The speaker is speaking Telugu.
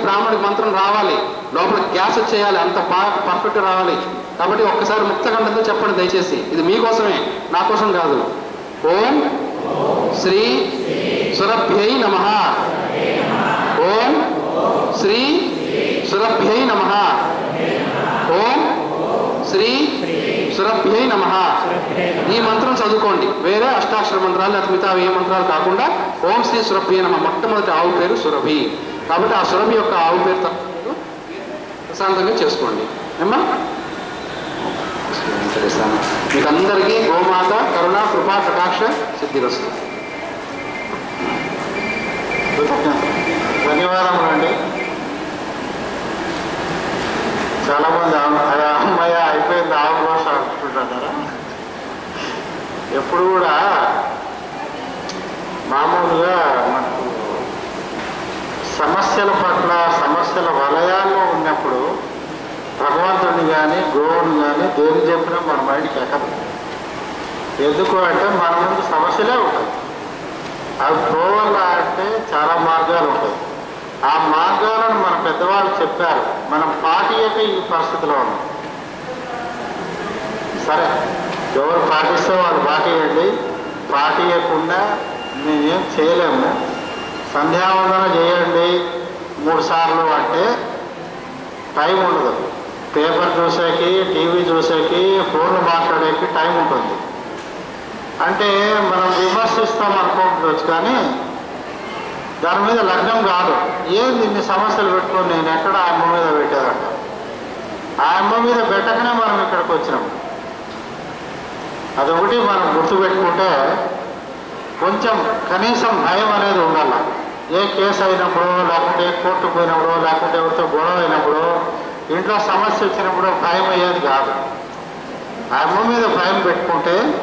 బ్రాహ్మణుడికి మంత్రం రావాలి లోపల గ్యాస్ వచ్చేయాలి అంత పర్ఫెక్ట్ రావాలి కాబట్టి ఒక్కసారి ముక్తకంఠంతో చెప్పండి దయచేసి ఇది మీకోసమే నా కోసం కాదు ఓం శ్రీ సురభ్యై నమ ఓం శ్రీ సురభ్యై నమ ఓం శ్రీ సురభ్యై నమ ఈ మంత్రం చదువుకోండి వేరే అష్టాక్షర మంత్రాలు లేదా మిగతా ఏ మంత్రాలు కాకుండా ఓం శ్రీ సురభ్యై నమ మొట్టమొదటి ఆవు పేరు సురభి కాబట్టి ఆ సురభి యొక్క ఆవు పేరు తప్ప మీరు ప్రశాంతంగా చేసుకోండి ఏమ్మా తెలుస్తాను మీకు అందరికీ గోమాత కరుణ కృపా కటాక్ష సిద్ధిరస్తు ధన్యవాదములు అండి చాలా మంది అమ్మ- అదే అమ్మాయి అయిపోయింది ఆవు భాష అంటుంటారా ఎప్పుడు కూడా మామూలుగా మనకు సమస్యల పట్ల సమస్యల వలయాల్లో ఉన్నప్పుడు భగవంతుడిని కానీ గోవుని కానీ దేని చెప్పినా మన మైండ్కి ఎక్కదు ఎందుకు అంటే మన ముందు సమస్యలే ఉంటాయి అవి పోవాలా అంటే చాలా మార్గాలు ఉంటాయి ఆ మార్గాలను మన పెద్దవాళ్ళు చెప్పారు మనం పాటియక ఈ పరిస్థితిలో ఉన్నాం సరే ఎవరు పాటిస్తే వాళ్ళు పాటియండి పాటియకుండా మేమేం చేయలేము సంధ్యావందన చేయండి మూడు సార్లు అంటే టైం ఉండదు పేపర్ చూసేకి టీవీ చూసేకి ఫోన్లు మాట్లాడేకి టైం ఉంటుంది అంటే మనం విమర్శిస్తాం అనుకుంటువచ్చు కానీ దాని మీద లగ్నం కాదు ఏంది ఇన్ని సమస్యలు పెట్టుకొని నేను ఎక్కడ ఆ అమ్మ మీద పెట్టేదంట ఆ అమ్మ మీద పెట్టకనే మనం ఇక్కడికి వచ్చినాం అదొకటి మనం గుర్తుపెట్టుకుంటే కొంచెం కనీసం భయం అనేది ఉండాలి ఏ కేసు అయినప్పుడు లేకుంటే ఏ కోర్టు పోయినప్పుడు లేకుంటే ఎవరితో గొడవ అయినప్పుడు ఇంట్లో సమస్య వచ్చినప్పుడు భయం అయ్యేది కాదు ఆ అమ్మ మీద భయం పెట్టుకుంటే